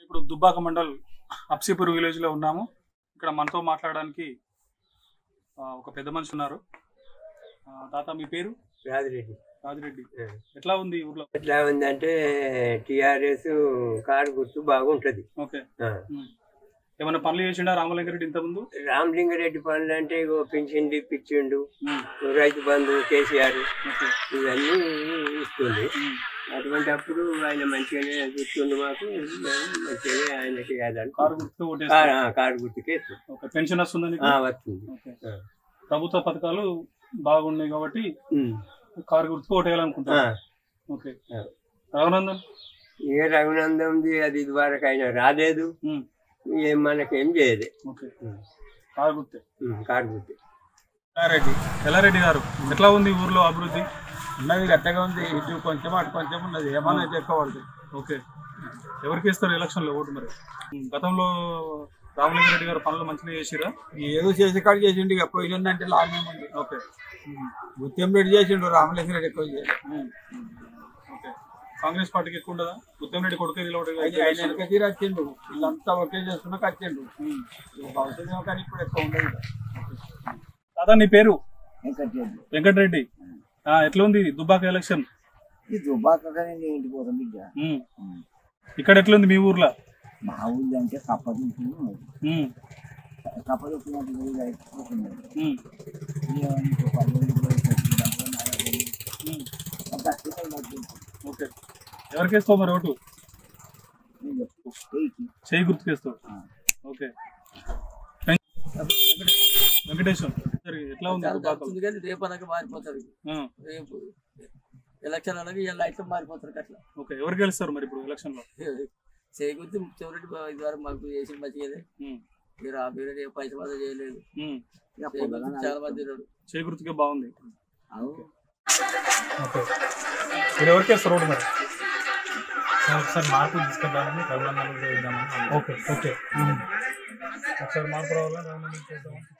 ఇప్పుడు దుబ్బాక మండల్ అప్సీపూర్ విలేజ్ లో ఉన్నాము ఇక్కడ మనతో మాట్లాడడానికి ఆ, ఒక పెద్ద మనిషి ఉన్నారు ఆ, తాత మీ పేరు రాజిరెడ్డి రాజిరెడ్డి ఎట్లా ఉంది ఈ ఊర్లో ఎట్లా ఉందంటే టిఆర్ఎస్ కారు గుర్తు బాగుంటది ఓకే ఆ. ఉమ్. ఏమైనా పనులు చేసిండా రామలింగారెడ్డి ఇంత ముందు రామలింగారెడ్డి పనులు అంటే ఇగో పింఛన్ ఇప్పించిండు ఉమ్. రైతు బంధు కేసీఆర్ ఓకే ఇవన్నీ ఇస్తుంది ఉమ్. అటువంటి అప్పుడు ఆయన మంచిగానే గుర్తుండు మాకు మేము మంచిగానే ఆయనకి వేదాలు కారు గుర్తు ఓటేస్తారు కారు గుర్తుకే ఇస్తాం. ఓకే పెన్షన్ వస్తుందా నీకు? ఆ, వస్తుంది ఓకే ఆ. ప్రభుత్వ పథకాలు బాగున్నాయి కాబట్టి ఉమ్. కారు గుర్తుకు ఓటేయాలనుకుంటా ఆ. ఓకే ఆ. రఘునందన్ ఏ రఘునందంది అది ఇదివరకు ఆయన రాలేదు ఉమ్. ఏం మనకేం చేయదు ఓకే ఉమ్. కారు గుర్తే ఉమ్, కారు గుర్తు ఎల్లారెడ్డి ఎల్లారెడ్డి గారు ఎట్లా ఉంది ఊర్లో అభివృద్ధి ఉన్నది గట్టగా ఉంది ఇటు కొంచెం అటు కొంచెం ఉన్నది ఏమన్నా ఎక్కువ పడుతుంది ఓకే ఎవరికి ఇస్తారు ఎలక్షన్ లో ఓటు మరి ఉమ్, గతంలో రామలింగారెడ్డి గారు పనులు మంచిగా చేసిరా ఏదో చేసే కాడ చేసిండు ఇక పోయినంటే లాభం ఉంది ఓకే ఉమ్, ముత్యం రెడ్డి చేసిండు రామలింగ రెడ్డి ఎక్కువ చేయలేదు ఉమ్, ఓకే కాంగ్రెస్ పార్టీకి ఎక్కువ ఉండదా ముత్యం రెడ్డి కొడుకే ఆయన నిలబడి ఆయన వెనక తీరు వచ్చిండు వీళ్ళంతా ఒకే చేసుకున్నాక వచ్చిండు ఇక భవిష్యత్తు కానీ ఇప్పుడు ఎక్కువ ఉండదు ఇక. దాదా నీ పేరు వెంకటరెడ్డి ఆ, ఎట్లా ఉంది దుబ్బాక ఎలక్షన్ ఈ దుబాకగానే నేను ఇంటికి పోతాను బిడ్డ ఉమ్. ఇక్కడ ఎట్లుంది మీ ఊర్లో మా ఊళ్ళో అంటే కప్ప చూసి ఉమ్, కప్ప చూసినట్టు అయిపోతున్నాడు ఉమ్, ఇంకో పది రోజులు పోయి చచ్చిపోయినప్పుడు నాలుగు రోజులు ఉమ్. అంత అస్సలు నాకు ఓకే ఎవరికి వేస్తావు మరి ఓటు నేను చెప్పు చేయికి. చేయి గుర్తుకేస్తావు ఓకే వెంకటేశ్వరం సరే, ఎట్లా ఉంది దుబ్బాక కానీ రేపు అనగా మారిపోతారు ఆ, రేపు ఎలక్షన్ అనగా ఇలా లైట్లు మారిపోతారు అట్లా ఓకే ఎవరు గెలుస్తారు మరి ఇప్పుడు ఎలక్షన్ లో చేయకొద్ది చివరి ఇది వరకు మాకు చేసి మంచిగా ఉమ్, మీరు ఆ మీరు ఏ పైసలు మాత్రం చేయలేదు ఉమ్. ఇక చేయకొద్ది పొద్దుగాల చాలా మంది ఉన్నారు చేయి గుర్తుకే బాగుంది అవు ఓకే మీరు ఎవరికి వేస్తారు ఓటు మరి ఒకసారి మార్పు తీసుకొద్దామని రఘునందన్ వేద్దామని ఓకే ఓకే ఒకసారి మార్పు రావాలా రావాలని చూద్దాం